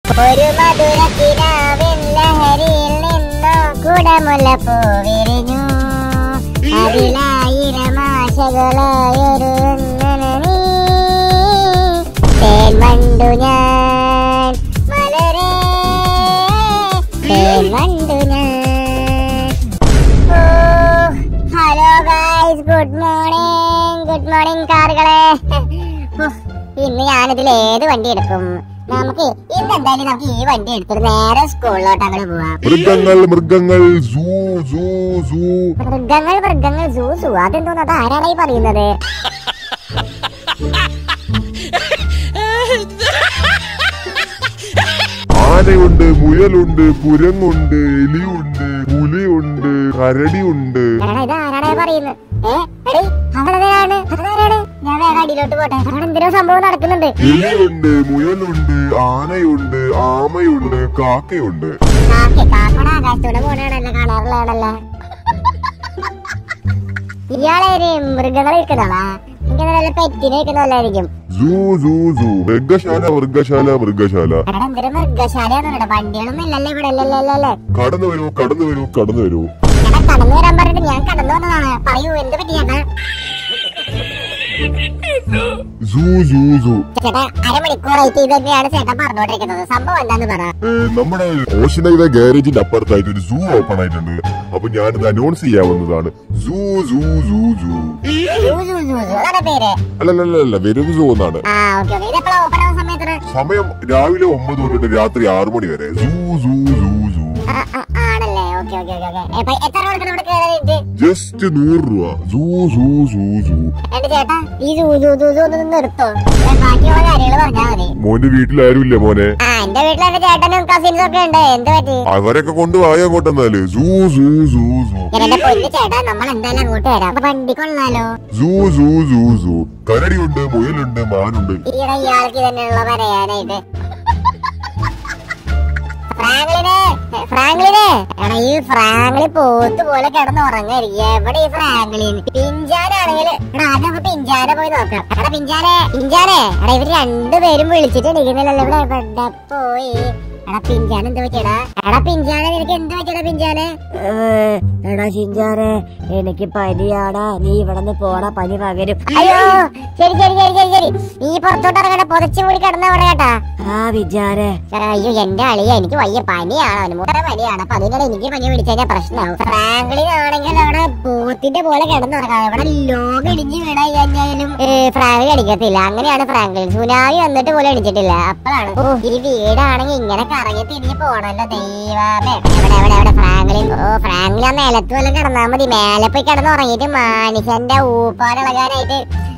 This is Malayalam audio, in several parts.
ഒരു മധുരക്കിനാവിൻ ലഹരിയിൽ നിന്നോ കുടമുല്ല പൂവിരിഞ്ഞു അതിലായിരം ആശകളായൊരു നീ തേൻ വണ്ടു ഞാൻ മലരേ തേൻ വണ്ടു ഞാൻ hello guys good morning good morning കാറുകളെ ഉഫ്, ഇന്ന് ഞാനിതിൽ ഏത് വണ്ടി എടുക്കും നമുക്ക് ഇന്ന് എന്തായാലും നമുക്ക് ഈ വണ്ടി എടുത്തിട്ട് നേരെ സ്കൂളിലോട്ട് അങ്ങോട്ട് പോവാം മൃഗങ്ങൾ മൃഗങ്ങൾ സൂ സൂ സൂ മൃഗങ്ങൾ മൃഗങ്ങൾ സൂ സൂ അതെന്തോന്ന് അത് ആരാണ് ഈ പറയുന്നത് ആനയുണ്ട് മുയലുണ്ട് കുരങ്ങുണ്ട് എലിയുണ്ട് പുലിയുണ്ട് കരടിയുണ്ട് എടാ ഇത് ആരാണ് പറയുന്നത് ഏ എടീ അവളതാണ് അതാരാണ് ഞാൻ വേറെ അടിയിലോട്ട് പോട്ടെ അവിടെ എന്തിനോ സംഭവം നടക്കുന്നുണ്ട് എലിയുണ്ട് മുയലുണ്ട് ആനയുണ്ട് ആമയുണ്ട് കാക്കയുണ്ട് കാക്ക കാക്കയുടെ ആകാശത്തൂടെ പോണാണല്ലോ കാണാറുള്ളതാണല്ലോ ഇയാളെ മൃഗങ്ങളെ ഇരിക്കുന്നതാ എനിക്ക് നല്ല പെറ്റിനെ ഇരിക്കുന്നതല്ലായിരിക്കും സൂ സൂ സൂ മൃഗശാല മൃഗശാല മൃഗശാല എടാ എന്തൊരു മൃഗശാലയാണെന്നുണ്ട് വണ്ടികളൊന്നും ഇല്ലല്ലോ ഇവിടെ ഇല്ലല്ലോ കടന്നു വരൂ കടന്നു വരൂ കടന്നു വരൂ എടാ കടന്നു വരാൻ പറഞ്ഞിട്ട് ഞാൻ കടന്നു വന്നതാണ് പറയൂ എന്ത് പറ്റി ചേട്ടാ സൂ സൂ സൂ ചേട്ടാ അരമണിക്കൂറായിട്ട് ഇത് തന്നെയാണ് ചേട്ടൻ പറഞ്ഞുകൊണ്ടിരിക്കുന്നത് സംഭവം എന്താന്ന് പറ ഏ, നമ്മുടെ ഓഷനയുടെ ഗാരേജിന്റെ അപ്പുറത്തായിട്ട് ഒരു സൂ ഓപ്പൺ ആയിട്ടുണ്ട് അപ്പൊ ഞാനിത് അനൗൺസ് ചെയ്യാവുന്നതാണ് സൂ സൂ സൂ സൂ സൂ, സൂ, സൂ, സൂ. അതാണ് പേര് അല്ലല്ലല്ല വരും സൂ എന്നാണ് ആ ഓക്കെ ഓക്കെ ഇതെപ്പോഴാ ഓപ്പൺ ആവുന്ന സമയത്തിന് സമയം രാവിലെ ഒമ്പത് തൊട്ടിട്ട് രാത്രി ആറു മണി വരെ സൂ സൂ സൂ സൂ ആ, ആ, ആണല്ലേ ഓക്കെ ഓക്കെ ഓക്കെ ഓക്കെ എപ്പ- എത്ര കൊടുക്കണം ഇവിടെ കയറാനായിട്ട് ജസ്റ്റ് നൂറ് രൂപ സൂ സൂ സൂ സൂ എന്റെ ചേട്ടാ ഈ സൂ സൂ സൂ സൂ ഒന്ന് നിർത്തോ ഞാൻ ബാക്കിയുള്ള കാര്യങ്ങൾ പറഞ്ഞാ മതി മോന്റെ വീട്ടിൽ ആരുമില്ല മോനെ ആ എന്റെ വീട്ടിൽ എന്റെ ചേട്ടനും കസിൻസും ഒക്കെ ഉണ്ട് എന്ത് പറ്റി അവരൊക്കെ കൊണ്ടുപോയ അങ്ങോട്ടെന്നാല് സൂ സൂ സൂ സൂ ഞാൻ എന്റെ പൊന്നു ചേട്ടാ നമ്മൾ എന്തായാലും അങ്ങോട്ട് വരാം അപ്പൊ വണ്ടി കൊള്ളാലോ സൂ സൂ സൂ സൂ കരടിയുണ്ട് മുയലുണ്ട് മാനുണ്ട് ഈടെ ഇയാൾക്ക് തന്നെയുള്ള പറയാനായിട്ട് ഫ്രാങ്ക്ലിനെ ഫ്രാങ്ക്ലിനെ എടാ ഈ ഫ്രാങ്ക്ലി പോത്ത് പോലെ കിടന്ന് ഉറങ്ങായിരിക്കും എവിടെ ഈ ഫ്രാങ്ക്ലിൻ പിഞ്ചാനാണെങ്കിൽ എടാ ആദ്യം നമുക്ക് പിഞ്ചാനെ പോയി നോക്കാം എടാ പിഞ്ചാനെ പിഞ്ചാനെ എടാ ഇവര് രണ്ടുപേരും വിളിച്ചിട്ട് എണീക്കുന്നില്ലല്ലോ ഇവിടെ എവിടെ പോയി എടാ പിഞ്ചാൻ എന്ത് പറ്റിയടാ എടാ പിഞ്ചാനെ നിനക്ക് എന്ത് പറ്റിയടാ പിഞ്ചാനെ എടാ ഷിഞ്ചാരെ എനിക്ക് പനിയാടാ നീ ഇവിടെ നിന്ന് പോടാ പനി പകരും അയ്യോ ശരി ശരി ശരി ശരി ശരി നീ പുറത്തോട്ട് ഇറങ്ങണ്ട പുതച്ചു മൂടി കിടന്ന അവിടെ കേട്ടാ ആ വിചാരെ അയ്യോ എന്റെ അളിയ എനിക്ക് വയ്യ പനിയാണ് അവന് മുട്ട പനിയാണ് അപ്പൊ അതിനിടെ എനിക്ക് പനി പിടിച്ചു കഴിഞ്ഞാൽ പ്രശ്നമാവും ഫ്രാങ്ക്ലിനാണെങ്കിൽ അവിടെ പോത്തിന്റെ പോലെ കിടന്നുറങ്ങാം ഇവിടെ ലോകം ഇടിഞ്ഞു വീണ കഴിഞ്ഞാലും ഫ്രാങ്ക്ലി അടിക്കത്തില്ല അങ്ങനെയാണ് ഫ്രാങ്ക്ലിൻ സുനാമി വന്നിട്ട് പോലും അടിച്ചിട്ടില്ല അപ്പോഴാണ് ഓ ഈ വീടാണെങ്കിൽ ഇങ്ങനെ കറങ്ങി തിരിഞ്ഞ് പോണല്ലോ ദൈവമേ എവിടെ എവിടെ എവിടെ ഫ്രാങ്ക്ലിൻ ഓ ഫ്രാങ്ക്ലിൻ ആ നിലത്ത് വല്ലതും കിടന്നാ മതി മേലെ പോയി കിടന്നുറങ്ങിയിട്ട് മനുഷ്യന്റെ ഊപ്പാടിളകാനായിട്ട്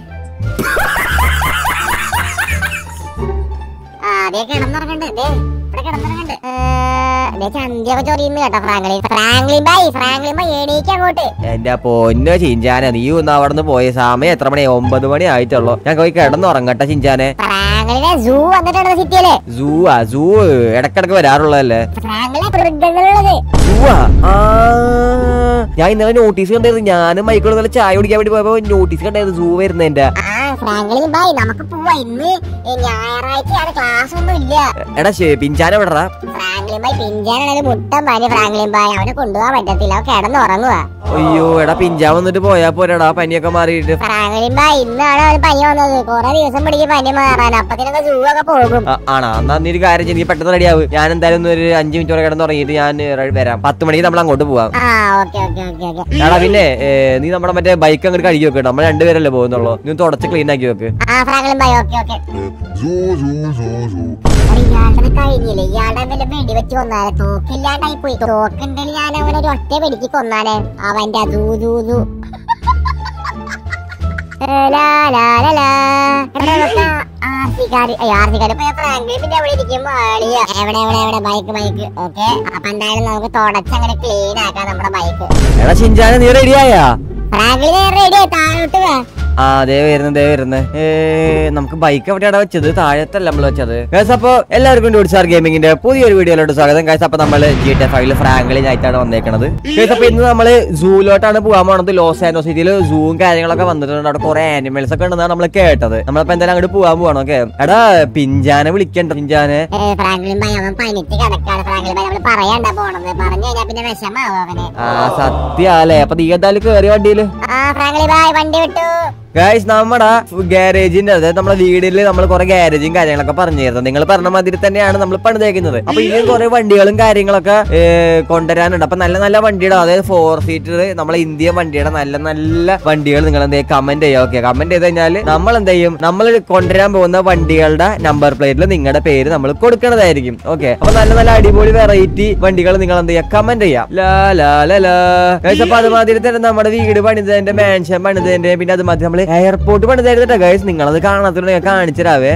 ആദ്യം കിടന്നുറങ്ങണ്ട് ദേ ഇവിടെ കിടന്നുറങ്ങണ്ട് ദേ ചന്തിയൊക്കെ ചൊറിയുന്നു കേട്ടോ Franklin Franklin bye Franklin bye എണീക്ക് അങ്ങോട്ട് എന്റെ പൊന്നോ ചിഞ്ചാനെ നീ ഒന്ന് അവിടെ നിന്ന് പോയ സമയം എത്ര മണി ഒമ്പത് മണി ആയിട്ടുള്ളൂ ഞാൻ പോയി കിടന്നുറങ്ങട്ടെ ചിഞ്ചാനെ ഫ്രാങ്ക്ലിനെ സൂ വന്നിട്ടുണ്ട് സിറ്റിയില് സൂ ആ സൂ ഇടക്കിടക്ക് വരാറുള്ളതല്ലേ ഫ്രാങ്ക്ലിനെ മൃഗങ്ങളുള്ളത് സൂവാ ആ ഞാൻ ഇന്നലെ നോട്ടീസ് കണ്ടായിരുന്നു ഞാനും മൈക്കോട് നല്ല ചായ കുടിക്കാൻ വേണ്ടി പോയപ്പോ നോട്ടീസ് കണ്ടായിരുന്നു സൂ വരുന്നതിന്റെ ആ ഫ്രാങ്ക്ലിൻ ബൈ നമുക്ക് പോവാ ഇന്ന് ഞായറാഴ്ചയാണ് ക്ലാസ് ഒന്നും ഇല്ല എടാ ശേ- പിഞ്ചാനെ വിടറാ ഫ്രാങ്ക്ലിൻ ബൈ പിഞ്ചാനാണെങ്കിൽ മുട്ടൻ പനി ഫ്രാങ്ക്ലിൻ ബൈ അവനെ കൊണ്ടുപോകാൻ പറ്റത്തില്ല അവൻ കിടന്നുറങ്ങുക അയ്യോ എടാ പിഞ്ചാ വന്നിട്ട് പോയാ പോരാടാ പനിയൊക്കെ മാറിയിട്ട് ഫ്രാങ്ക്ലിൻ ബൈ ഇന്നാണ് അവന് പനി വന്നത് കുറെ ദിവസം പിടിക്കും പനി മാറാൻ അപ്പത്തിനൊക്കെ സൂ ഒക്കെ പോകും ആ, ആണാ എന്നാ നീ ഒരു കാര്യം ചെയ്യ്, നീ പെട്ടെന്ന് റെഡിയാവും ഞാൻ എന്തായാലും ഒന്ന് ഒരു അഞ്ചു മിനിറ്റ് വരെ കിടന്ന് തുടങ്ങിയിട്ട് ഞാൻ റെ- വരാം പത്ത് മണിക്ക് നമ്മൾ അങ്ങോട്ട് പോവാം ആ ഓക്കെ ഓക്കെ ഓക്കെ ഓക്കെ എടാ പിന്നെ ഏ, നീ നമ്മുടെ മറ്റേ ബൈക്ക് അങ്ങോട്ട് കഴുകി വെക്കണം നമ്മൾ രണ്ടുപേരല്ലേ പോകുന്നുള്ളൂ നീ ഒന്ന് തുടച്ച് ക്ലീൻ ആക്കി വെക്ക് ആ ഫ്രാങ്ക്ലിൻ ബൈ ഓക്കെ ഓക്കെ സൂ സൂ സൂ സൂ ഇയാളുടെ കഴിഞ്ഞില്ലേ ഇയാളുടെ വല്ല വെടി വെച്ച് കൊന്നാലെ തോക്കില്ലാണ്ടായി പോയി തോക്കുണ്ടെങ്കിൽ ഞാൻ അവനെ ഒരു ഒറ്റ വെടിക്ക് കൊന്നാനെ അവന്റെ ദൂ ദൂ ദൂ ഏ, ലാ, ലാ, ലാ, ലാ. എടാ, നമുക്ക് ആർസിക്കാര് ഏയ്, ആർസിക്കാര് ഇപ്പൊ ഫ്രാങ്ക്ലിൻ പിന്നെ അവിടെ ഇരിക്കുമ്പോ ആളിയ എവിടെ എവിടെ എവിടെ ബൈക്ക് ബൈക്ക് ഓക്കെ അപ്പൊ എന്തായാലും നമുക്ക് തുടച്ചങ്ങനെ ക്ലീൻ ആക്കാം നമ്മുടെ ബൈക്ക് എടാ ചിഞ്ചാനെ നീ റെഡിയായാ ഫ്രാങ്ക്ലിൻ റെഡി താഴോട്ട് വാ ആ ദേ വരുന്നു ദേ വരുന്നു ഏ, നമുക്ക് ബൈക്ക് എവിടെയാണ് വെച്ചത് താഴത്തല്ല നമ്മൾ വെച്ചത് ഗൈസ് അപ്പൊ എല്ലാവർക്കും ഡൂഡ്സാർ ഗെയിമിങ്ങിന്റെ പുതിയൊരു വീഡിയോയിലോട്ട് സ്വാഗതം ഗൈസ് അപ്പൊ നമ്മൾ ജി ടി ഫൈവില് ഫ്രാങ്ക്ലിൻ ആയിട്ടാണ് വന്നേക്കണത് ഗൈസ് അപ്പൊ ഇന്ന് നമ്മള് സൂലോട്ടാണ് പോകാൻ പോണത് ലോസ് ആൻഡോ സിറ്റിയിൽ സൂവും കാര്യങ്ങളൊക്കെ വന്നിട്ടുണ്ട് അവിടെ കുറെ ആനിമൽസ് ഒക്കെ ഉണ്ടെന്നാണ് നമ്മൾ കേട്ടത് നമ്മളിപ്പോ എന്തായാലും അങ്ങോട്ട് പോകാൻ പോവാണ് ഓക്കെ എടാ പിഞ്ചാനെ വിളിക്കണ്ട പിഞ്ചാനെ ഏ, ഫ്രാങ്ക്ലിൻ ഭായി അവൻ പനിച്ച് കിടക്കാണ് ഫ്രാങ്ക്ലിൻ ഭായി നമ്മള് പറയണ്ട പോണത് പറഞ്ഞു കഴിഞ്ഞാൽ പിന്നെ വിഷമാവും അവന് ആ സത്യാലേ അപ്പൊ നീ എന്തായാലും കേറി വണ്ടിയില് ആ ഫ്രാങ്ക്ലിൻ ഭായ് വണ്ടി വിട്ടു ഗൈസ് നമ്മുടെ ഗാരേജിന്റെ അതായത് നമ്മുടെ വീടിൽ നമ്മൾ കുറെ ഗാരേജും കാര്യങ്ങളൊക്കെ പറഞ്ഞിരുന്നു നിങ്ങൾ പറഞ്ഞ മാതിരി തന്നെയാണ് നമ്മൾ പണിതേക്കുന്നത് അപ്പൊ ഇനിയും കുറെ വണ്ടികളും കാര്യങ്ങളൊക്കെ ഏ, കൊണ്ടുവരാനുണ്ട് അപ്പൊ നല്ല നല്ല വണ്ടിയുടെ അതായത് ഫോർ സീറ്റർ നമ്മളെ ഇന്ത്യൻ വണ്ടിയുടെ നല്ല നല്ല വണ്ടികൾ നിങ്ങൾ എന്ത് ചെയ്യും കമന്റ് ചെയ്യുക ഓക്കെ കമന്റ് ചെയ്ത് കഴിഞ്ഞാൽ നമ്മൾ എന്ത് ചെയ്യും നമ്മൾ കൊണ്ടുവരാൻ പോകുന്ന വണ്ടികളുടെ നമ്പർ പ്ലേറ്റിൽ നിങ്ങളുടെ പേര് നമ്മൾ കൊടുക്കുന്നതായിരിക്കും ഓക്കെ അപ്പൊ നല്ല നല്ല അടിപൊളി വെറൈറ്റി വണ്ടികൾ നിങ്ങൾ എന്ത് ചെയ്യുക കമന്റ് ചെയ്യാം ലാ ലാ ലാ ലാ ഗൈസ് അപ്പൊ അതുമാതിരി തന്നെ നമ്മുടെ വീട് പണിതതിന്റെ മാൻഷൻ പണിതതിന്റെ പിന്നെ അതുമാതിരി നമ്മൾ എയർപോർട്ട് പണിതായിരുന്നു ഗൈസ് നിങ്ങളത് കാണാത്തുണ്ടെങ്കിൽ കാണിച്ചിരാവേ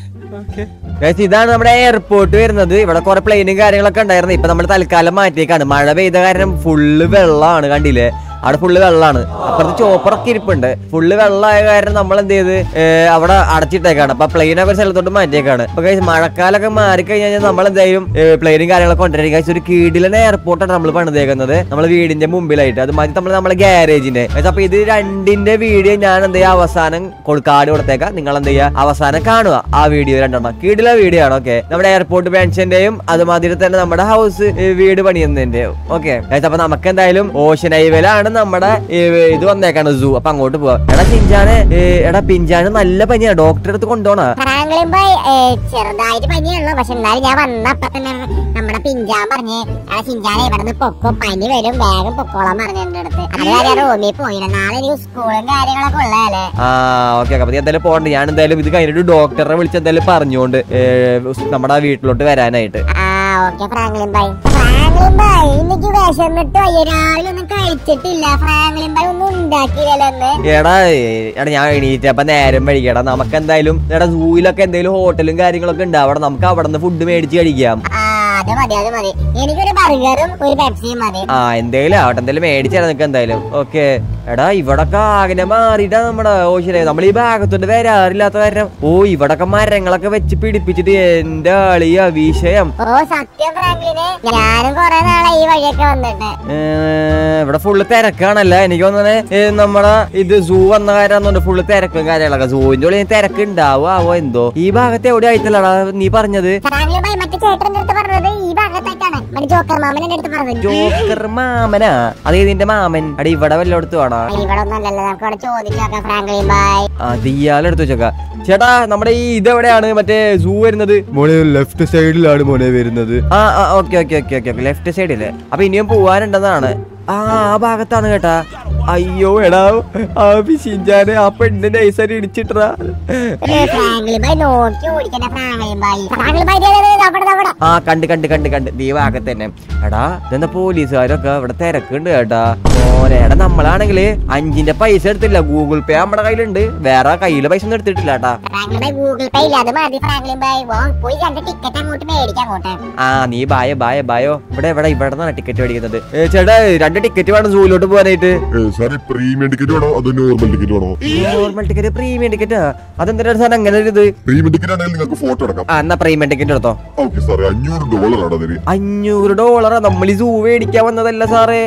ഗൈസ് ഇതാണ് നമ്മുടെ എയർപോർട്ട് വരുന്നത് ഇവിടെ കുറെ പ്ലെയിനും കാര്യങ്ങളൊക്കെ ഉണ്ടായിരുന്നു ഇപ്പൊ നമ്മൾ തൽക്കാലം മാറ്റിയേക്കാണ് മഴ പെയ്ത കാരണം ഫുള്ള് വെള്ളമാണ് കണ്ടില്ലേ അവിടെ ഫുള്ള് വെള്ളമാണ് അപ്പുറത്ത് ചോപ്പറൊക്കെ ഇരിപ്പുണ്ട് ഫുള്ള് വെള്ളമായ കാരണം നമ്മൾ എന്ത് ചെയ്ത് ഏ, അവിടെ അടച്ചിട്ടേക്കാണ് അപ്പൊ പ്ലെയിൻ ഒക്കെ ഒരു സ്ഥലത്തോട്ട് മാറ്റിയേക്കാണ് അപ്പൊ ഗൈസ് മഴക്കാലൊക്കെ മാറിക്കഴിഞ്ഞാൽ നമ്മൾ എന്തായാലും പ്ലെയിനും കാര്യങ്ങളൊക്കെ കൊണ്ടുവരും ഗൈസ് ഒരു കീടിലെ എയർപോർട്ടാണ് നമ്മൾ പണിതേക്കുന്നത് നമ്മൾ വീടിന്റെ മുമ്പിലായിട്ട് അത് മാറ്റി നമ്മൾ നമ്മുടെ ഗ്യാരേജിന്റെ അപ്പൊ ഇത് രണ്ടിന്റെ വീഡിയോ ഞാൻ എന്ത് ചെയ്യാം അവസാനം കൊടുക്കാട് കൊടുത്തേക്കാം നിങ്ങൾ എന്ത് ചെയ്യുക അവസാനം കാണുക ആ വീഡിയോ രണ്ടെണ്ണം കീടിലെ വീഡിയോ ആണ് ഓക്കെ നമ്മുടെ എയർപോർട്ട് പെൻഷന്റെയും അതുമാതിരി തന്നെ നമ്മുടെ ഹൗസ് വീട് പണിയുന്നതിന്റെയും ഓക്കെ അപ്പൊ നമുക്ക് എന്തായാലും ഓഷ്യൻ ഹൈവേയിലാണ് നമ്മുടെ ഈ, ഇത് വന്നേക്കാണ് സൂ അപ്പൊ അങ്ങോട്ട് പോവാം എടാ ചിഞ്ചാന് ഏ, എടാ പിഞ്ചാന് നല്ല പനിയാ ഡോക്ടറെ അടുത്ത് കൊണ്ടുപോണ ഫ്രാങ്ക്ലിൻ ഭായ് ഏ, ചെറുതായിട്ട് പനിയുള്ളൂ പക്ഷെ എന്നാലും ഞാൻ വന്നപ്പോ തന്നെ നമ്മുടെ പിഞ്ചാൻ പറഞ്ഞ് ആ ചിഞ്ചാനെ ഇവിടെ നിന്ന് പൊക്കോ പനി വരും വേഗം പൊക്കോളാൻ പറഞ്ഞു എന്റെ അടുത്ത് അത് കാര്യം റൂമിൽ പോയില്ല നാളെ എനിക്ക് സ്കൂളും കാര്യങ്ങളൊക്കെ ഉള്ളതല്ലേ ആ ഓക്കെ അപ്പൊ നീ എന്തായാലും പോകണ്ട ഞാൻ എന്തായാലും ഇത് കഴിഞ്ഞിട്ട് ഡോക്ടറെ വിളിച്ച് എന്തായാലും പറഞ്ഞുകൊണ്ട് ഏ, നമ്മുടെ വീട്ടിലോട്ട് വരാനായിട്ട് ആ okay Franklin bhai Franklin bhai എനിക്ക് വിശന്നിട്ട് വയ്യ രാവിലെ ഒന്നും കഴിച്ചിട്ടില്ല ഫ്രാങ്ക്ലിൻ ഭായ് ഒന്നും ഉണ്ടാക്കിയില്ലല്ലോ എന്ന് എടാ ഏ, എടാ ഞാൻ എണീറ്റപ്പ നേരം വഴിക്കടാ നമുക്ക് എന്തായാലും എടാ സൂയിലൊക്കെ എന്തെങ്കിലും ഹോട്ടലും കാര്യങ്ങളൊക്കെ ഉണ്ട് അവിടെ നമുക്ക് അവിടെ നിന്ന് ഫുഡ് മേടിച്ച് കഴിക്കാം ആ അത് മതി അത് മതി എനിക്കൊരു ബർഗറും ഒരു പെപ്സിയും മതി ആ എന്തെങ്കിലും ആവട്ടെ എന്തെങ്കിലും മേടിച്ചാൽ നിനക്ക് എന്തായാലും ഓക്കെ എടാ ഇവിടൊക്കെ ആകെ മാറിയിട്ടാ നമ്മുടെ ഓശിലെ നമ്മൾ ഈ ഭാഗത്തോട്ട് വരാറില്ലാത്ത കാരണം ഓ ഇവിടൊക്കെ മരങ്ങളൊക്കെ വെച്ച് പിടിപ്പിച്ചിട്ട് എന്റെ അളിയ വിഷയം ഓ സത്യം ഫ്രാങ്ക്ലിന് ഞാനും കൊറേ നാളെ ഈ വഴിയൊക്കെ വന്നിട്ട് ഏ, ഇവിടെ ഫുള്ള് തിരക്കാണല്ലേ എനിക്ക് തോന്നുന്നത് നമ്മുടെ ഇത് സൂ വന്ന കാര്യം ഫുള്ള് തിരക്കും കാര്യങ്ങളൊക്കെ സൂവിന്റെ ഉള്ളിൽ തിരക്ക് ഉണ്ടാവോ എന്തോ ഈ ഭാഗത്ത് എവിടെ ആയിട്ടല്ലടാ നീ പറഞ്ഞത് ഫ്രാങ്ക്ലിൻ ഭായ് മറ്റേ ചേട്ടന്റെ അടുത്ത് പറഞ്ഞത് ഈ ഭാഗത്തേക്കാണ് മറ്റേ ജോക്കർ മാമന്റെ അടുത്ത് പറഞ്ഞത് ജോക്കർ മാമനാ അതേ നിന്റെ മാമൻ അടി ഇവിടെ വല്ലയിടത്ത് വേണോ ഇവിടെ ഒന്നും അല്ലല്ലോ നമുക്ക് അവിടെ ചോദിച്ചു നോക്കാം ഫ്രാങ്ക്ലിൻ ഭായ് അത് ഇയാളെടുത്ത് വെച്ചോക്ക ചേട്ടാ നമ്മുടെ ഈ ഇതെവിടെയാണ് മറ്റേ സൂ വരുന്നത് മോനെ ലെഫ്റ്റ് സൈഡിലാണ് മോനെ വരുന്നത് ആ ആ okay okay okay okay left സൈഡില് അപ്പൊ ഇനിയും പോവാനുണ്ടെന്നാണ് ആ ആ ഭാഗത്താണ് കേട്ടാ അയ്യോ എടാ ആ പിശിഞ്ചാന് ആ പെണ്ണ് നൈസായിട്ട് ഇടിച്ചിട്ടാ ഏ, ഫ്രാങ്ക്ലിൻ ഭായ് നോക്കി ഓടിക്കണ്ട ഫ്രാങ്ക്ലിൻ ഭായ് ഫ്രാങ്ക്ലിൻ ഭായ് ദേ, ദേ, ദേ, അവിടെ അവിടെ ആ കണ്ട് കണ്ട് കണ്ട് കണ്ട് നീ ഭാഗത്ത് തന്നെ എടാ ഇതെന്താ പോലീസുകാരൊക്കെ ഇവിടെ തിരക്കുണ്ട് കേട്ടാ ഓനെ എടാ നമ്മളാണെങ്കില് അഞ്ചിന്റെ പൈസ എടുത്തില്ല ഗൂഗിൾ പേ നമ്മുടെ കയ്യിലുണ്ട് വേറെ കയ്യില് പൈസ ഒന്നും എടുത്തിട്ടില്ല കേട്ടാ ഫ്രാങ്ക്ലിൻ ഭായ് ഗൂഗിൾ പേ ഇല്ല അത് മതി ഫ്രാങ്ക്ലിൻ ഭായ് ഓ പോയി രണ്ട് ടിക്കറ്റ് അങ്ങോട്ട് മേടിക്കാം അങ്ങോട്ട് ആ നീ ബായ ബായ ബായോ ഇവിടെ ഇവിടെ ഇവിടെ നിന്നാണ് ടിക്കറ്റ് മേടിക്കുന്നത് ഏ, ചേട്ടാ രണ്ട് ടിക്കറ്റ് വേണം സൂയിലോട്ട് പോകാനായിട്ട് ഏ, സാറേ പ്രീമിയം ടിക്കറ്റ് വേണോ അതോ നോർമൽ ടിക്കറ്റ് വേണോ നോർമൽ ടിക്കറ്റ് പ്രീമിയം ടിക്കറ്റാ അതെന്താ സാർ അങ്ങനെ ഒരു ഇത് പ്രീമിയം ടിക്കറ്റ് ആണെങ്കിൽ നിങ്ങൾക്ക് ഫോട്ടോ എടുക്കാം ആ എന്നാ പ്രീമിയം ടിക്കറ്റ് എടുത്തോ ഓക്കെ സാറേ അഞ്ഞൂറ് ഡോളർ ആണ് അതിന് അഞ്ഞൂറ് ഡോളറാ നമ്മൾ ഈ സൂ മേടിക്കാൻ വന്നതല്ല സാറേ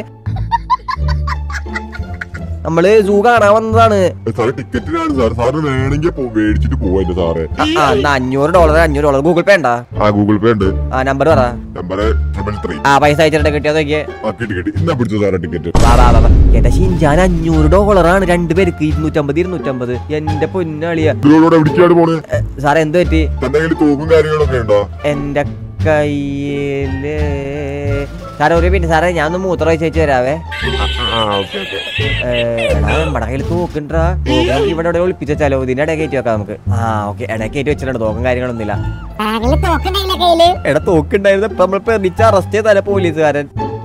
നമ്മള് സൂ കാണാൻ വന്നതാണ് ഏ, സാറേ ടിക്കറ്റിനാണ് സാർ സാറ് വേണമെങ്കിൽ പോ- മേടിച്ചിട്ട് പോവാ എന്റെ സാറേ ആ, ആ എന്നാ അഞ്ഞൂറ് ഡോളർ അഞ്ഞൂറ് ഡോളർ ഗൂഗിൾ പേ ഉണ്ടാ ആ ഗൂഗിൾ പേ ഉണ്ട് ആ നമ്പർ പറ നമ്പർ ട്രിപ്പിൾ ത്രീ ആ പൈസ അയച്ചിട്ട് കിട്ടിയത് നോക്കിയേ ആ കിട്ടി കിട്ടി ഇന്നാ പിടിച്ചു സാറേ ടിക്കറ്റ് വാ വാ വാ വാ. എന്റെ ഷിൻജാൻ അഞ്ഞൂറ് ഡോളറാണ് രണ്ടുപേർക്ക് ഇരുന്നൂറ്റമ്പത് ഇരുന്നൂറ്റമ്പത് എന്റെ പൊന്നളിയ ഇതിനോട് എവിടേക്കാണ് പോണേ സാറേ എന്ത് പറ്റി തന്റെ കയ്യിൽ തൂക്കും കാര്യങ്ങളൊക്കെ ഉണ്ടോ എന്റെ കയ്യില് സാറേ ഒരു പിന്നെ സാറേ ഞാൻ ഒന്ന് മൂത്ര ഒഴിച്ച് വെച്ച് തരാവേ ആ ഓക്കെ ഓക്കെ ഏ, എടാ നമ്മുടെ കയ്യിൽ തോക്കുണ്ടാ തോക്ക് നമുക്ക് ഇവിടെ ഇവിടെ ഒളിപ്പിച്ച് വെച്ചാലോ ഇതിന്റെ ഇടയിൽ കയറ്റി വെക്കാം നമുക്ക് ആ ഓക്കെ ഇടയിൽ കയറ്റി വെച്ചിട്ടുണ്ട് തോക്കും കാര്യങ്ങളൊന്നും ഇല്ല ഫ്രാങ്ക്ലിൻ തോക്കുണ്ടായില്ല കയ്യില് എടാ തോക്കുണ്ടായിരുന്നു ഇപ്പൊ നമ്മൾ പെർണിച്ച് അറസ്റ്റ് ചെയ്താലേ പോലീസുകാരൻ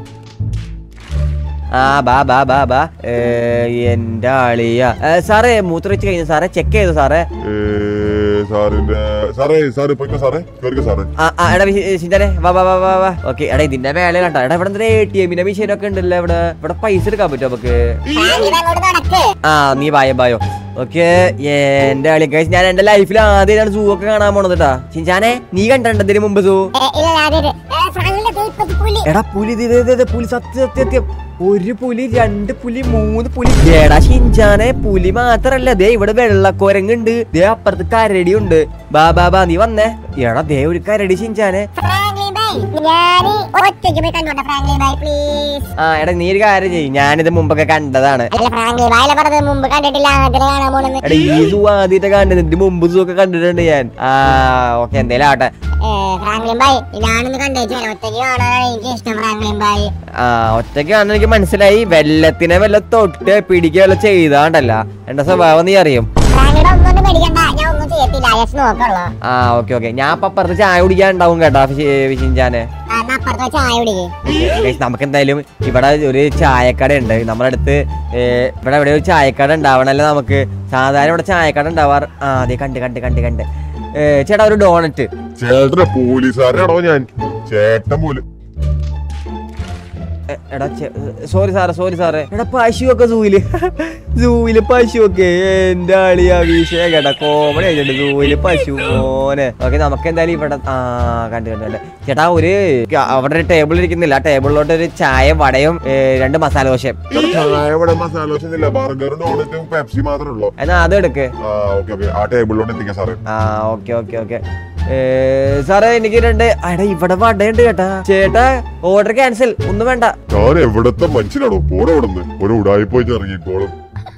ആ ബാ ബാ ബാ ബാ ഏ, എന്റെ ആളിയ ഏ, സാറേ മൂത്രച്ച് കഴിഞ്ഞു സാറേ ചെക്ക് ചെയ്തു സാറേ ഏ, സാറിന്റെ സാറേ സാറേ പോയിക്കോ സാറേ കേറിക്കോ സാറേ ആ ആ എടാ ചിന്തനെ വാ വാ വാ വാ വാ ഓക്കെ എടാ ഇതിന്റെ മേലെ കണ്ട എടാ ഇവിടെ എ ടി എമ്മിന്റെ മെഷീൻ ഒക്കെ ഉണ്ടല്ലോ ഇവിടെ ഇവിടെ പൈസ എടുക്കാൻ പറ്റുമോ നമുക്ക് ഫ്രാങ്ക്ലിൻ അങ്ങോട്ട് നടക്ക് ആ നീ വായ ബായോ ഓക്കെ എന്റെ കളി guys, ഞാൻ എന്റെ ലൈഫിൽ ആദ്യമായിട്ടാണ് സൂ ഒക്കെ കാണാൻ പോണത് കേട്ടാ ചിഞ്ചാനെ നീ കണ്ടിട്ടുണ്ട് ഇതിന് മുമ്പ് സൂ ഏ, ഇല്ല ആദ്യമായിട്ട് ഏ, ഫ്രാങ്കിളിന്റെ ദേ ഇപ്പത്തെ പുലി എടാ പുലി ദേ, ദേ, ദേ, ദേ, പുലി സത്യം സത്യം സത്യം ഒരു പുലി രണ്ട് പുലി മൂന്ന് പുലി എടാ ഷിഞ്ചാനെ പുലി മാത്രല്ല ദേ ഇവിടെ വെള്ളക്കുരങ്ങുണ്ട് ദേ അപ്പുറത്ത് കരടി ഉണ്ട് ബാ ബാ ബാ നീ വന്നേ എടാ ദേ ഒരു കരടി ഷിഞ്ചാനെ ഫ്രാങ്ക്ലിൻ ബൈ ഞാൻ ഒറ്റയ്ക്ക് പോയി കണ്ടോട്ടെ ഫ്രാങ്ക്ലിൻ ബൈ പ്ലീസ് ആ എടാ നീ ഒരു കാര്യം ചെയ്യും ഞാനിത് മുമ്പൊക്കെ കണ്ടതാണ് അല്ല ഫ്രാങ്ക്ലിൻ ബൈ അല്ല പറഞ്ഞത് മുമ്പ് കണ്ടിട്ടില്ല ആദ്യം കാണാൻ പോണെന്ന് എടാ ഈ സൂ ആദ്യമായിട്ട് കണ്ടത് ഇതിന്റെ മുമ്പ് സൂ ഒക്കെ കണ്ടിട്ടുണ്ട് ഞാൻ ആ ഓക്കെ എന്തേലും ആട്ടെ ഏ, ഫ്രാങ്ക്ലിൻ ബൈ ഞാനൊന്ന് കണ്ടേച്ചു ഒറ്റയ്ക്ക് കാണാനാണ് എനിക്ക് ഇഷ്ടം ഫ്രാങ്ക്ലിൻ ബൈ ആ ഒറ്റയ്ക്കാണെന്ന് എനിക്ക് മനസ്സിലായി വെള്ളത്തിനെ വല്ല തൊട്ട് പിടിക്കുക വല്ല ചെയ്താണ്ടല്ല എന്റെ സ്വഭാവം നീ അറിയും ഫ്രാങ്ക്ലിൻ ഒന്നും പേടിക്കണ്ട ഞാൻ ഒന്നും ചെയ്യത്തില്ല ജസ്റ്റ് നോക്കുള്ളൂ ആ ഓക്കെ ഓക്കെ ഞാൻ അപ്പൊ അപ്പുറത്ത് ചായ കുടിക്കാൻ ഉണ്ടാവും കേട്ടാ വിശിഞ്ചാനെ ആ, എന്നാ അപ്പുറത്ത് വെച്ച് ചായ കുടിക്ക് നമുക്ക് എന്തായാലും ഇവിടെ ഒരു ചായക്കട ഉണ്ട് നമ്മുടെ അടുത്ത് ഏ, ഇവിടെ ഇവിടെ ഒരു ചായക്കട ഉണ്ടാവണല്ലോ നമുക്ക് സാധാരണ ഇവിടെ ചായക്കട ഉണ്ടാവാറ് ആ അതെ കണ്ട് കണ്ട് കണ്ട് കണ്ട് ഏ, ചേട്ടാ ഒരു ഡോണറ്റ് ചേട്ടനെ പോലീസുകാരനാണോ ഞാൻ ചേട്ടൻ പോലും എ- എടാ സോറി സാറേ സോറി സാറേ എടാ പശുവൊക്കെ സൂയില് സൂയില് പശുവൊക്കെ എന്റെ അളിയാ വിഷയം കേട്ടാ കോമഡി ആയിട്ടുണ്ട് സൂയില് പശു മോനെ ഓക്കെ നമുക്ക് എന്തായാലും ഇവിടെ ആ കണ്ടു കണ്ടു കണ്ടു ചേട്ടാ ഒരു അവിടെ ഒരു ടേബിൾ ഇരിക്കുന്നില്ല ആ ടേബിളിലോട്ട് ഒരു ചായ വടയും ഏ, രണ്ട് മസാല ദോശയും ചായ ഇവിടെ മസാല ദോശ ഒന്നുമില്ല ബർഗറും ഡോണറ്റും പെപ്സി മാത്രമേ ഉള്ളൂ എന്നാ അത് എടുക്ക് ആ ഓക്കെ ഓക്കെ ആ ടേബിളിലോട്ട് എത്തിക്കാം സാറേ ആ ഓക്കെ ഓക്കെ ഓക്കെ സാറേ എനിക്ക് രണ്ട് എടാ ഇവിടെ വടയുണ്ട് ചേട്ടാ ചേട്ടാ ഓർഡർ ക്യാൻസൽ ഒന്നും വേണ്ട ഞാൻ എവിടത്തെ മനുഷ്യനാണോ പോടെ ഇവിടുന്ന് ഒരു ഉടായി പോയിട്ട് ഇറങ്ങിക്കോളും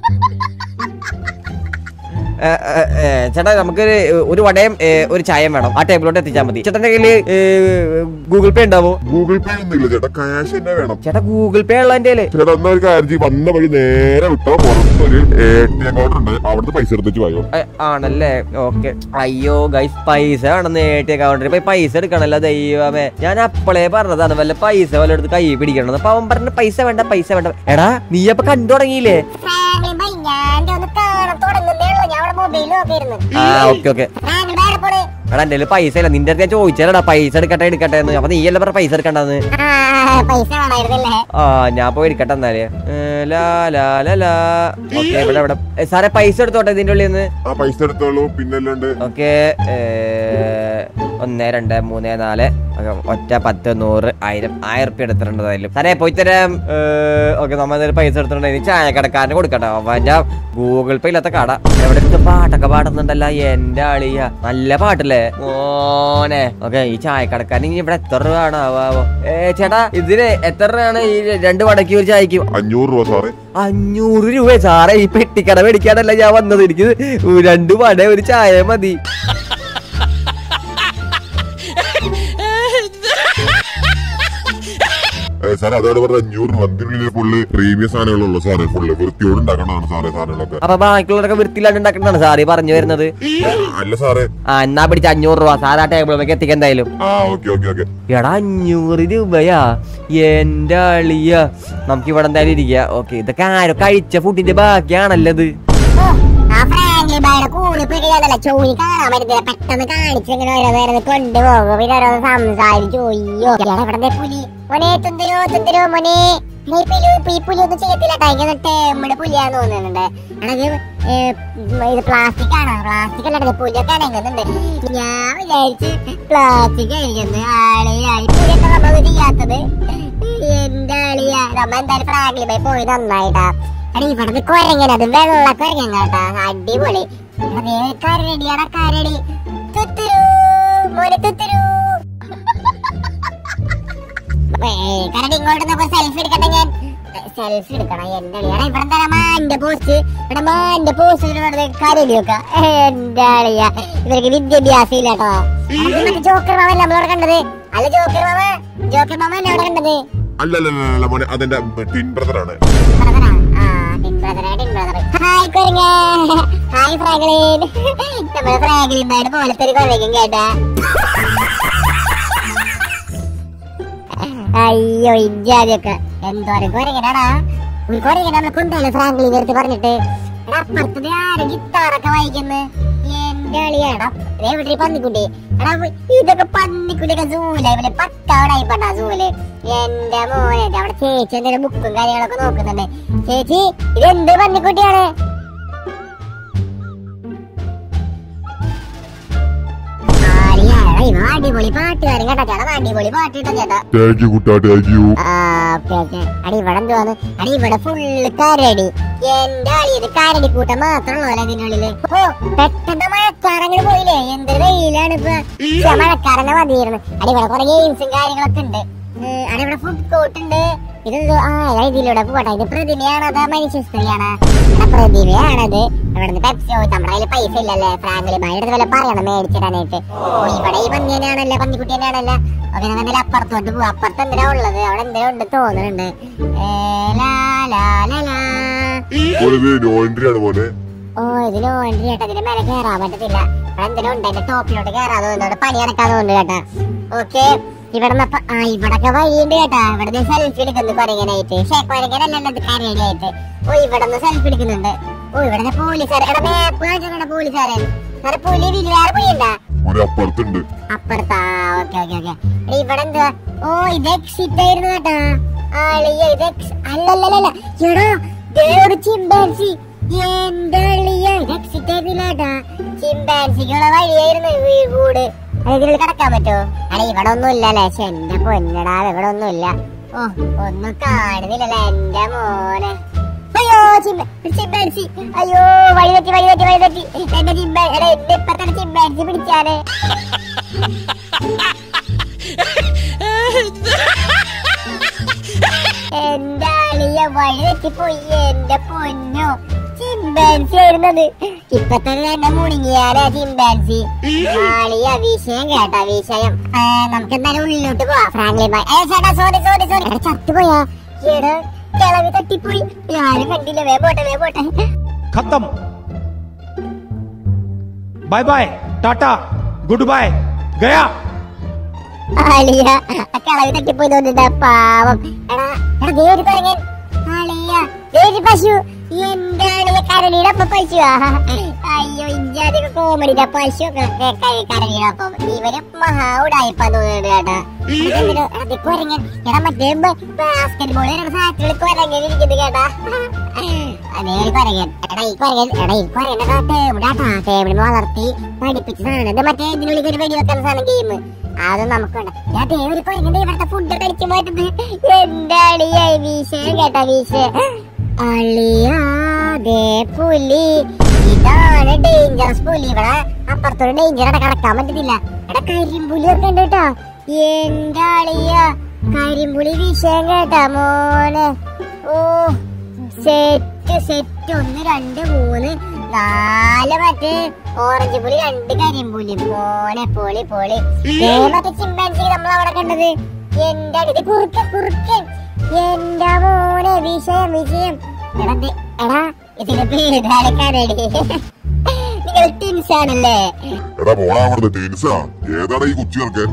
ഏ, ഏ, ഏ, ചേട്ടാ നമുക്കൊരു ഒരു വടയും ഏ, ഒരു ചായയും വേണം ആ ടേബിളിലോട്ട് എത്തിച്ചാൽ മതി ചേട്ടന്റെ കയ്യില് ഏ, ഗൂഗിൾ പേ ഉണ്ടാവോ ഗൂഗിൾ പേ ഒന്നുമില്ല ചേട്ടാ ക്യാഷ് തന്നെ വേണം ചേട്ടാ ഗൂഗിൾ പേ ഉള്ള എന്റെ ചേട്ടാ എന്നാ ഒരു കാര്യം ചെയ്യ്. വന്ന വഴി നേരെ വിട്ടോ പുറത്തൊരു എ ടി എം കൗണ്ടർ ഉണ്ട് അവിടുത്തെ പൈസ എടുത്തിട്ട് പോയോ ആണല്ലേ ഓക്കെ അയ്യോ ഗൈസ് പൈസ വേണം നേട്ടിയ അക്കൗണ്ടിൽ പോയി പൈസ എടുക്കണല്ലോ ദൈവമേ ഞാൻ അപ്പളേ പറഞ്ഞതാണ് വല്ല പൈസ വല്ല എടുത്ത് കൈ പിടിക്കണം അപ്പൊ അവൻ പറഞ്ഞ പൈസ വേണ്ട പൈസ വേണ്ട എടാ നീ അപ്പൊ കണ്ടു തുടങ്ങിയില്ലേ ഫ്രാങ്ക്ലിൻ ബൈ ഞാൻ ദേ ഒന്ന് കാണാൻ തുടങ്ങുന്നേ ഉള്ളൂ ഞാൻ അവിടെ മൊബൈൽ നോക്കിയിരുന്നു ആ ഓക്കെ ഓക്കെ ഫ്രാങ്ക്ലിൻ ബൈ എവിടെ പോണ് എടാ എന്റെ കയ്യില് പൈസ ഇല്ല നിന്റെ അടുത്ത് ഞാൻ ചോദിച്ചാലടാ പൈസ എടുക്കട്ടെ എടുക്കട്ടെ എന്ന് അപ്പൊ നീ അല്ല പറഞ്ഞ പൈസ എടുക്കണ്ടെന്ന് ആ പൈസ വേണമായിരുന്നല്ലേ ആ ഞാൻ പോയി എടുക്കട്ടെ എന്നാല് ഏ, ലാ ലാ ലാ ലാ ഓക്കെ ഇവിടെ ഇവിടെ ഏ, സാറേ പൈസ എടുത്തോട്ടെ ഇതിന്റെ ഉള്ളിൽ നിന്ന് ആ പൈസ എടുത്തോളൂ പിന്നല്ലാണ്ട് ഓക്കെ ഒന്ന് രണ്ട് മൂന്ന് നാല് ഓക്കേ, ഒറ്റ പത്ത് നൂറ് ആയിരം ആയിരം റുപ്യ എടുത്തിട്ടുണ്ട് അതിലും സാറേ പോയി തരാം ഓക്കെ നമ്മ എന്തായാലും പൈസ എടുത്തിട്ടുണ്ട് ഇനി ചായക്കടക്കാരന് കൊടുക്കട്ടെ അവന്റെ ഗൂഗിൾ പേ ഇല്ലാത്ത കട എവിടെ ഇരുന്ന് പാട്ടൊക്കെ പാടുന്നുണ്ടല്ലോ എന്റെ അളിയ നല്ല പാട്ടല്ലേ മോനെ ഓക്കെ ഈ ചായക്കടക്കാരൻ ഇനി ഇവിടെ എത്ര രൂപ ആണ് ആവാവോ ഏ ചേട്ടാ ഇതിന് എത്ര രൂപയാണ് ഈ രണ്ട് വടക്ക് ഒരു ചായക്ക് അഞ്ഞൂറ് രൂപ സാറേ അഞ്ഞൂറ് രൂപ സാറേ ഈ പെട്ടിക്കട മേടിക്കാനല്ല ഞാൻ വന്നത് എനിക്ക് രണ്ട് വട ഒരു ചായ മതി ഏ, സാറേ അതോടെ പറഞ്ഞ അഞ്ഞൂറ് രൂപ അതിനുള്ളിൽ ഫുള്ള് പ്രീമിയം സാധനങ്ങളുള്ളൂ സാറേ ഫുള്ള് വൃത്തിയോട് ഉണ്ടാക്കണതാണ് സാറേ സാധനങ്ങളൊക്കെ അപ്പൊ ബാക്കിയുള്ളവരൊക്കെ വൃത്തിയില്ലാണ്ട് ഉണ്ടാക്കുന്നതാണ് സാറി പറഞ്ഞു വരുന്നത് അല്ല സാറേ ആ എന്നാ പിടിച്ച അഞ്ഞൂറ് രൂപ സാധാ ടേബിളിലേക്ക് എത്തിക്കാൻ എന്തായാലും ആ ഓക്കെ ഓക്കെ ഓക്കെ എടാ അഞ്ഞൂറ് രൂപയാ എന്റെ അളിയ നമുക്ക് ഇവിടെ എന്തായാലും ഇരിക്കുക ഓക്കെ ഇതൊക്കെ ആരോ കഴിച്ച ഫുഡിന്റെ ബാക്കിയാണല്ലോ ഇത് ഓ, ആ ഫ്രാങ്ക്ലിൻ ബൈയുടെ കൂടെ പോയി കഴിഞ്ഞാൽ ചോയി കാണാൻ പറ്റത്തില്ല പെട്ടെന്ന് കാണിച്ച് ഇങ്ങനെ ഓരോ നേരം കൊണ്ടുപോകും പിന്നെ ഓരോ സംസാരിച്ചു അയ്യോ എടാ ഇവിടെ ദേ പുലി മോനെ തുന്തരോ തുന്തരോ മോനെ എടാ, ഈ പുലി ഇപ്പൊ ഈ പുലി ഒന്നും ചെയ്യത്തില്ല ടൈങ്ങനെ നമ്മുടെ പുലിയാന്ന് തോന്നുന്നുണ്ട് എടാ ഇത് ഏ, ഉം, ഇത് പ്ലാസ്റ്റിക് ആണ് പ്ലാസ്റ്റിക് അല്ലാണ്ട് പുലിയൊക്കെ അടങ്ങുന്നുണ്ട് ഞാൻ വിചാരിച്ച് പ്ലാസ്റ്റിക് കഴിക്കുന്നു ആളിയായി പുലിയൊക്കെ നമ്മൾ ചെയ്യാത്തത് എന്റെ ആളിയാ നമ്മ എന്തായാലും ഫ്രാങ്ക്ലിൻ ബൈ പോയി നന്നായിട്ടാ എടാ ഇവിടുന്ന് കുരങ്ങൻ അത് വെള്ള കുരങ്ങൻ കേട്ടാ അടിപൊളി അതേ കരടിയാടാ കരടി തുത്തുരു മോനെ തുത്തുരു ഏ, കരടി ഇങ്ങോട്ട് നമുക്ക് സെൽഫി എടുക്കട്ടെ ഞാൻ സെൽഫി എടുക്കണം എന്റെ അളിയാ ഇവിടെ എന്താ മാന്റെ പോസ്റ്റ് ഇവിടെ മാന്റെ പോസ്റ്റ് കരടി വെക്ക എന്റെ അളിയാ ഇവർക്ക് വിദ്യാഭ്യാസം ഇല്ല കേട്ടോ മറ്റേ ജോക്കർ മാമ നമ്മളവിടെ കണ്ടത് അല്ല ജോക്കർ മാമ ജോക്കർ മാമ എന്നെ അവിടെ കണ്ടത് അല്ല അല്ല അല്ല, അല്ല മോനെ അതെന്റെ ട്വിൻ ബ്രദറാണ് ബ്രദറാ? ആ, ടിൻ ബ്രദറാ, ടിൻ ബ്രദറ്. ഹായ് കുരങ്ങ ഹായ് ഫ്രാങ്ക്ലിൻ നമ്മുടെ ഫ്രാങ്ക്ലിൻ ബാഡ് പോലത്തെ ഒരു കുരങ്ങൻ കേട്ടാ അയ്യോ ഇജ്ജാതിയൊക്കെ എന്തോരം കുരങ്ങനാടാ ഒരു കുരങ്ങൻ നമ്മളെ കൊണ്ടല്ലേ ഫ്രാങ്ക്ലിൻ എടുത്ത് പറഞ്ഞിട്ട് എടാ അപ്പുറത്തത് ആരും ഗിത്താറൊക്കെ വായിക്കുന്നു എന്റെ അളിയാടാ ദേ ഇവിടെ ഒരു പന്നിക്കുട്ടി എടാ ഇതൊക്കെ പന്നിക്കുട്ടിയൊക്കെ സൂല ഇവിടെ പക്കാവടായി പട്ടാ സൂല് എന്റെ മോനെ ദേ അവിടെ ചേച്ചി എന്തെങ്കിലും ബുക്കും കാര്യങ്ങളൊക്കെ നോക്കുന്നുണ്ട് ചേച്ചി ഇത് എന്ത് പന്നിക്കുട്ടിയാണ് അടി ഇവൻ അടിപൊളി പാട്ടുകാരൻ കേട്ടോ ചേട്ടാ അടിപൊളി പാട്ട് കേട്ടോ ചേട്ടാ താങ്ക് യു കുട്ടാ താങ്ക് യു ആ ഓക്കെ ഓക്കെ അടി ഇവിടെ എന്തുവാന്ന് അടി ഇവിടെ ഫുള്ള് കരടി എന്റെ അളി ഇത് കരടി കൂട്ടം മാത്രമുള്ള ഇതിനുള്ളില് ഓ പെട്ടെന്ന് മഴക്കാറങ്ങനെ പോയില്ലേ എന്ത് വെയിലാണ് ഇപ്പൊ ശ്ശെ, മഴക്കാരനെ മതിയായിരുന്നു അടി ഇവിടെ കുറെ ഗെയിംസും കാര്യങ്ങളൊക്കെ ഉണ്ട് ഏ, അടി ഇവിടെ ഫുഡ് കോർട്ട് ഉണ്ട് ഇത് ഇത് ആ ഞാൻ ഇതിലൂടെ പോട്ടെ ഇത് പ്രതിമയാണ് അതാ മനുഷ്യ സ്ത്രീയാണ് ഇവിടെ പ്രതിമയാണത് ഇവിടുന്ന് പെപ്സി പോയി നമ്മുടെ കയ്യിൽ പൈസ ഇല്ലല്ലേ ഫാമിലി ബൈയുടെ വല്ല പറയണം മേടിച്ചിടാനായിട്ട് ഓ ഇവിടെ ഈ പന്നി തന്നെയാണല്ലേ പന്നിക്കുട്ടി തന്നെയാണല്ലേ ഓക്കെ നമുക്ക് എന്തായാലും അപ്പുറത്തോട്ട് പോവാം അപ്പുറത്ത് എന്തിനാ ഉള്ളത് അവിടെ എന്തെങ്കിലും ഉണ്ട് തോന്നുന്നുണ്ട് ഏ, ലാ, ലാ, ലാ, ലാ. ഒരു നോ എൻട്രി ആണ് മോനെ ഓ ഇതിന് വേണ്ടി ചേട്ടാ ഇതിന്റെ മേലെ കയറാൻ പറ്റത്തില്ല ഇവിടെ എന്തിനും ഉണ്ട് എന്റെ ടോപ്പിലോട്ട് കയറാൻ തോന്നുന്നുണ്ട് പണി നടക്കാൻ തോന്നുന്നു കേട്ടാ ഓക്കെ ഇവിടെ ആ ഇവിടൊക്കെ വഴിയുണ്ട് കേട്ടാ ഇവിടെ സെൽഫി എടുക്കുന്നു കൊരങ്ങനായിട്ട് ഷേ കൊരങ്ങനല്ലല്ലോ ഇത് കരടിയായിട്ട് ഓ ഇവിടെ നിന്ന് സെൽഫി എടുക്കുന്നുണ്ട് ഓ ഇവിടെ പോലീസുകാരൻ എടാ മേപ്പ് കാണിച്ചിട്ടുണ്ട് പോലീസുകാരൻ സാറേ പുലി വില്ല വേറെ പുലി ഉണ്ടാ ഒരു അപ്പുറത്തുണ്ട് അപ്പുറത്താ ഓക്കെ ഓക്കെ ഓക്കെ ഇവിടെ എന്തുവാ ഓ ഇത് എക്സിറ്റ് ആയിരുന്നു കേട്ടാ ആളിയ ഇത് എക്സ് അല്ലല്ലല്ല എടാ ദേ ഒരു ചിമ്പാൻസി എന്റെ അളിയ ഇത് എക്സിറ്റ് ആയിരുന്നില്ല കേട്ടാ ചിമ്പാൻസിക്കുള്ള വഴിയായിരുന്നു ഈ കൂട് അതിൽ കിടക്കാൻ പറ്റുമോ അല്ല ഇവിടെ ഒന്നും ഇല്ലല്ലേ പക്ഷെ എന്റെ പൊന്നടാ ഇവിടെ ഒന്നും ഇല്ല ഓ ഒന്നും കാണുന്നില്ലല്ലേ എന്റെ മോനെ അയ്യോ ചിമ്പ- ചിമ്പാൻസി അയ്യോ വഴി തെറ്റി വഴി തെറ്റി വഴി തെറ്റി എന്റെ ചിമ്പാ എടാ എന്റെ ഇപ്പത്തെ ചിമ്പാൻസി പിടിച്ചാലേ എന്റെ അളിയ വഴി തെറ്റിപ്പോയി എന്റെ പൊന്നോ ചിമ്പാൻസി ആയിരുന്നത് ഇപ്പൊ തന്നെ എന്നെ മുണിങ്ങിയാലേ ചിമ്പാൻസി ആളിയ വിഷയം കേട്ടാ വിഷയം ആ, നമുക്ക് എന്തായാലും ഉള്ളിലോട്ട് പോവാം ഫ്രാങ്ക്ലി ബൈ ഏ ചേട്ടാ സോറി സോറി സോറി എടാ ചത്തുപോയാ എടാ കിളവി തട്ടിപ്പോയി ഞാനും കണ്ടില്ല വേ പോട്ടെ വേ പോട്ടെ खत्म bye bye tata good bye गया ആളിയ ആ കിളവി തട്ടിപ്പോയി തോന്നിട്ടാ പാവം എടാ എടാ ദേ ഒരു കുരങ്ങൻ ആളിയ ദേ ഒരു പശു എന്റെ ആളിയ കരളിയുടെ ഒപ്പം പശു അയ്യോ ഇഞ്ചാതിക്ക് കോമഡിയുടെ പശു ഒക്കെ കരളിയുടെ ഒപ്പം ഇവര് മഹാ ഉടായിപ്പാ തോന്നുന്നുണ്ട് കേട്ടാ ഇതെന്തിനാ? അത് കുരങ്ങൻ എടാ മറ്റേ ബാസ്കറ്റ് ബോൾ സാറ്റിൽ കുരങ്ങൻ ഇരിക്കുന്നു കേട്ടാ അതേ ഒരു കുരങ്ങൻ എടാ ഈ കുരങ്ങൻ എടാ ഈ കുരങ്ങൻ ടേമിടാട്ടാ ടേമിന് വളർത്തി പഠിപ്പിച്ച സാധനം ഇത് മറ്റേ ഇതിനുള്ളിൽ ഒരു വെടി വെക്കുന്ന സാധനം ഗെയിം അത് നമുക്കുണ്ട് ഞാൻ ദേ ഒരു കുരങ്ങന്റെ ഇവിടുത്തെ ഫുഡ് കഴിച്ചു മാറ്റുന്നത് എന്റെ അളിയ വീശ കേട്ടാ വീശ അളിയാതെ പുലി ഇതാണ് ഡേഞ്ചറസ് പുലി ഇവിടെ അപ്പുറത്തൊരു ഡേഞ്ചർ അവിടെ കടക്കാൻ പറ്റത്തില്ല എടാ കരിമ്പുലി ഒക്കെ ഉണ്ട് കേട്ടോ എന്റെ അളിയ കരിമ്പുലി വിഷയം കേട്ടാ മോനെ ഓ സെറ്റ് സെറ്റ് ഒന്ന് രണ്ട് മൂന്ന് നാല് മറ്റേ ഓറഞ്ച് പുലി രണ്ട് കരിമ്പുലി മോനെ പൊളി പൊളി ദേ മറ്റേ ചിമ്പാൻസി നമ്മൾ അവിടെ കണ്ടത് എന്റെ അടുത്ത് കുറുക്ക കുറുക്കൻ എന്റെ മോനെ വിഷയം വിഷയം എടാ ദേ- എടാ ഇതിന്റെ പേര് കരടി നിങ്ങൾ ടിൻസ് ആണല്ലേ എടാ പോടാ അവിടുന്ന് ടീൻസാ ഏതാടാ ഈ കുച്ചി ചേർക്കാൻ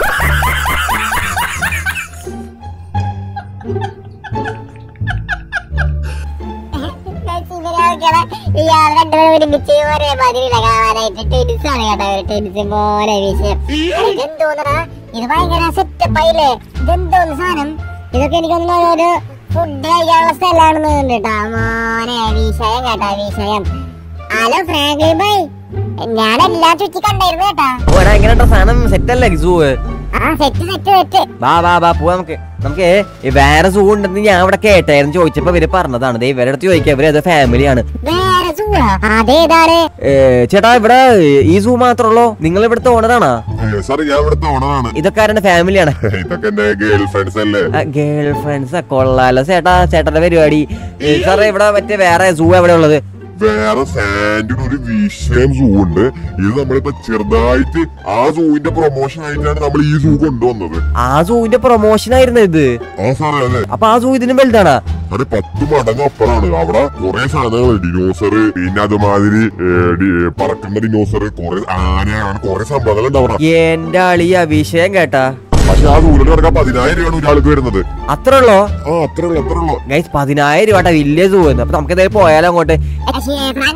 ഇയാൾ രണ്ടുപേരും ഒരുമിച്ച് ഒരേ മാതിരിയില്ല കാണാനായിട്ട് ടെനിസ് ആണ് കേട്ടോ ഒരു ടെനിസ് പോലെ വിഷയം ഇതെന്തോന്നടാ ഇത് ഭയങ്കര സെറ്റപ്പ് ആയില്ലേ ഇതെന്തോന്ന് സാധനം ഇതൊക്കെ എനിക്കൊന്നും ഓരോ ഫുഡ് കഴിക്കാനുള്ള സ്ഥലമാണെന്ന് തോന്നുന്നു കേട്ടോ മോനെ വിഷയം കേട്ടാ വിഷയം ഹലോ ഫ്രാങ്ക്ലി ബൈ ഞാനെല്ലാം ചുറ്റി കണ്ടായിരുന്നു കേട്ടാ ഓ എടാ എങ്ങനെയുണ്ടോ സാധനം സെറ്റ് അല്ലേ സൂ ആ സെറ്റ് സെറ്റ് സെറ്റ് വാ വാ വാ പോവാ നമുക്ക് നമുക്ക് ഈ വേറെ സൂ ഉണ്ടെന്ന് ഞാൻ ഇവിടെ കേട്ടായിരുന്നു ചോദിച്ചപ്പോ ഇവര് പറഞ്ഞതാണ് ദേ ഇവരുടെ അടുത്ത് ചോദിക്കാം ഇവര് ഏതോ ഫാമിലിയാണ് വേറെ സൂവാ അതേതാണ് ഏ, ചേട്ടാ ഇവിടെ ഈ സൂ മാത്രമല്ലോ നിങ്ങൾ ഇവിടുത്തെ ഓണറാണോ സാറേ ഞാൻ ഇവിടുത്തെ ഓണറാണ് ഇതൊക്കെ ആരുടെ ഫാമിലിയാണ് ഇതൊക്കെ എന്റെ ഗേൾ ഫ്രണ്ട്സ് അല്ലേ ഗേൾ ഫ്രണ്ട്സ് കൊള്ളാലോ ചേട്ടാ ചേട്ടന്റെ പരിപാടി ഏ, സാറേ ഇവിടെ മറ്റേ വേറെ സൂ എവിടെ ഉള്ളത് വേറെ സാൻഡിന് ഒരു വിഷയം സൂ ഉണ്ട് ഇത് നമ്മളിപ്പോ ചെറുതായിട്ട് ആ സൂവിന്റെ പ്രൊമോഷൻ ആയിട്ടാണ് നമ്മൾ ഈ സൂ കൊണ്ടുവന്നത് ആ സൂവിന്റെ പ്രൊമോഷൻ ആയിരുന്നു ഇത് ആ സാറേ അതെ അപ്പൊ ആ സൂ ഇതിനും വലുതാണാ അത് പത്ത് മടങ്ങ് അപ്പുറമാണ് അവിടെ കുറെ സാധനങ്ങൾ ഡിനോസർ പിന്നെ അതുമാതിരി ഏ, ഡി- പറക്കുന്ന ഡിനോസർ കുറെ ആന അങ്ങനെ കുറെ സംഭവങ്ങൾ ഉണ്ട് അവിടെ എന്റെ അളിയ വിഷയം കേട്ടാ പക്ഷെ ആ സൂവിലോട്ട് കിടക്കാൻ പതിനായിരം രൂപയാണ് ഒരാൾക്ക് വരുന്നത് അത്ര ഉള്ളോ ആ അത്ര ഉള്ളു അത്ര ഉള്ളു ഗൈസ് പതിനായിരം രൂപ വലിയ സൂ അപ്പൊ നമുക്ക് എന്തായാലും പോയാലോ അങ്ങോട്ട് പക്ഷേ ഫ്രാങ്കിലെ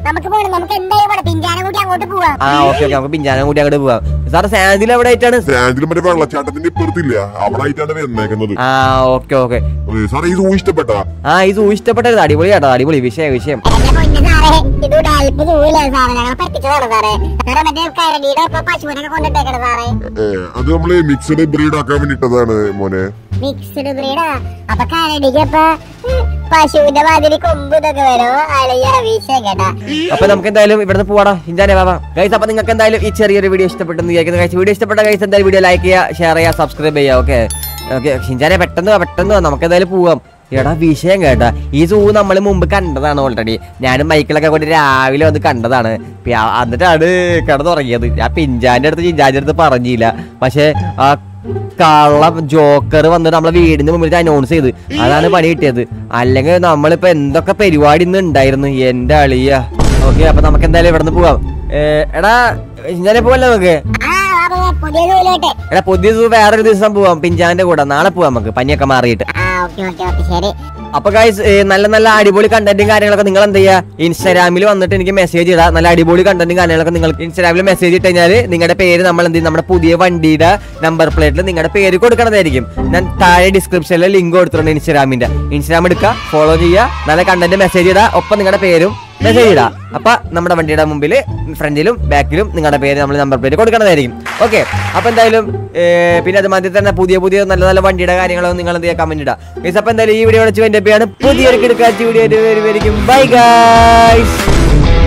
നമുക്ക് പോകണം നമുക്ക് എന്തായാലും പോണം പിഞ്ചാനം കൂടി അങ്ങോട്ട് പോവാം ആ ഓക്കെ ഓക്കെ നമുക്ക് പിഞ്ചാനം കൂടി അങ്ങോട്ട് പോവാം സാർ സാൻഡിൽ എവിടെ ആയിട്ടാണ് സാൻഡിലും മറ്റേ വെള്ളച്ചാട്ടത്തിന്റെ ഇപ്പുറത്തില്ല അവിടെ ആയിട്ടാണ് വരുന്നേക്കുന്നത് ആ ഓക്കെ ഓക്കെ ഏ, സാറേ ഇത് ഇഷ്ടപ്പെട്ടാ ആ ഇത് ഇഷ്ടപ്പെട്ടത് അടിപൊളി കേട്ടോ അടിപൊളി വിഷയം വിഷയം എന്റെ പൊന്നു സാറേ ഇതൂടെ അല്പ ദൂരില്ല സാറേ ഞങ്ങളെ പറ്റിച്ചതാണ് സാറേ സാറേ മറ്റേ കരടിയുടെ ഒപ്പം പശുവിനൊക്കെ കൊണ്ടിട്ടേക്കണം സാറേ ഏ, അത് നമ്മള് മിക്സഡ് ബ്രീഡ് ആക്കാൻ വേണ്ടിട്ടതാണ് മോനെ മിക്സ്ഡ് ബ്രീഡാ അപ്പൊ കരടിക്ക് അപ്പൊ ഉം, പശുവിന്റെ മാതിരി കൊമ്പ് ഇതൊക്കെ വരും അളിയ വിഷയം കേട്ടാ അപ്പൊ നമുക്ക് എന്തായാലും ഇവിടുന്ന് പോവാടാ ഹിഞ്ചാനെ ബാബാ ഗൈസ് അപ്പൊ നിങ്ങൾക്ക് എന്തായാലും ഈ ചെറിയൊരു വീഡിയോ ഇഷ്ടപ്പെട്ടെന്ന് വിചാരിക്കുന്നു ഗൈസ് വീഡിയോ ഇഷ്ടപ്പെട്ട ഗൈസ് എന്തായാലും വീഡിയോ ലൈക്ക് ചെയ്യുക ഷെയർ ചെയ്യുക സബ്സ്ക്രൈബ് ചെയ്യുക ഓക്കെ ഓക്കെ ഹിഞ്ചാനെ പെട്ടെന്ന് വാ, പെട്ടെന്ന് വാ, നമുക്ക് എന്തായാലും പോവാം എടാ വിഷയം കേട്ടാ ഈ സൂ നമ്മൾ മുമ്പ് കണ്ടതാണ് ഓൾറെഡി ഞാനും മൈക്കിളൊക്കെ കൊണ്ട് രാവിലെ വന്ന് കണ്ടതാണ് പി- ആ- എന്നിട്ടാണ് കിടന്നുറങ്ങിയത് ഞാൻ പിഞ്ചാന്റെ അടുത്ത് ചിഞ്ചാന്റെ അടുത്ത് പറഞ്ഞില്ല പക്ഷെ ആ കള്ള ജോക്കർ വന്നിട്ട് നമ്മളെ വീടിന്റെ മുമ്പിൽ അനൗൺസ് ചെയ്ത് അതാണ് പണി കിട്ടിയത് അല്ലെങ്കിൽ നമ്മളിപ്പോ എന്തൊക്കെ പരിപാടി ഇന്ന് ഉണ്ടായിരുന്നു എന്റെ അളിയ ഓക്കെ അപ്പൊ നമുക്ക് എന്തായാലും ഇവിടെ നിന്ന് പോവാം ഏ, എടാ ഇന്നലെ പോവല്ലേ നമുക്ക് ആ അപ്പൊ പുതിയ ജോലിയോട്ടെ എടാ പുതിയ ദിവസം വേറൊരു ദിവസം പോവാം പിഞ്ചാന്റെ കൂടെ നാളെ പോവാം നമുക്ക് പനിയൊക്കെ മാറിയിട്ട് ആ ഓക്കെ ഓക്കെ ഓക്കെ ശരി അപ്പൊ ഗൈസ് നല്ല നല്ല അടിപൊളി കണ്ടന്റും കാര്യങ്ങളൊക്കെ നിങ്ങൾ എന്ത് ചെയ്യുക ഇൻസ്റ്റാഗ്രാമിൽ വന്നിട്ട് എനിക്ക് മെസ്സേജ് ഇടാം നല്ല അടിപൊളി കണ്ടന്റും കാര്യങ്ങളൊക്കെ നിങ്ങൾക്ക് ഇൻസ്റ്റാഗ്രാമിൽ മെസ്സേജ് ഇട്ട് കഴിഞ്ഞാൽ നിങ്ങളുടെ പേര് നമ്മൾ എന്ത് ചെയ്യും നമ്മുടെ പുതിയ വണ്ടിയുടെ നമ്പർ പ്ലേറ്റിൽ നിങ്ങളുടെ പേര് കൊടുക്കണതായിരിക്കും ഞാൻ താഴെ ഡിസ്ക്രിപ്ഷനിൽ ലിങ്ക് കൊടുത്തിട്ടുണ്ട് ഇൻസ്റ്റാഗ്രാമിന്റെ ഇൻസ്റ്റാഗ്രാം എടുക്കുക ഫോളോ ചെയ്യുക നല്ല കണ്ടന്റ് മെസ്സേജ് ഇടുക ഒപ്പം നിങ്ങളുടെ പേരും മെസ്സേജ് ഇടാം അപ്പൊ നമ്മുടെ വണ്ടിയുടെ മുമ്പിൽ ഫ്രണ്ടിലും ബാക്കിലും നിങ്ങളുടെ പേര് നമ്മൾ നമ്പർ പ്ലേറ്റ് കൊടുക്കണതായിരിക്കും ഓക്കെ അപ്പൊ എന്തായാലും ഏ, പിന്നെ അതുമാതിരി തന്നെ പുതിയ പുതിയ നല്ല നല്ല വണ്ടിയുടെ കാര്യങ്ങളൊക്കെ നിങ്ങൾ എന്ത് ചെയ്യുക കമന്റ് ഇടാം ഗൈസ് അപ്പൊ എന്തായാലും ഈ വീഡിയോ വെച്ച് എൻ്റെ പേരാണ് പുതിയൊരു കിടക്കാച്ച വീഡിയോ വരുമായിരിക്കും ബൈ ഗൈസ്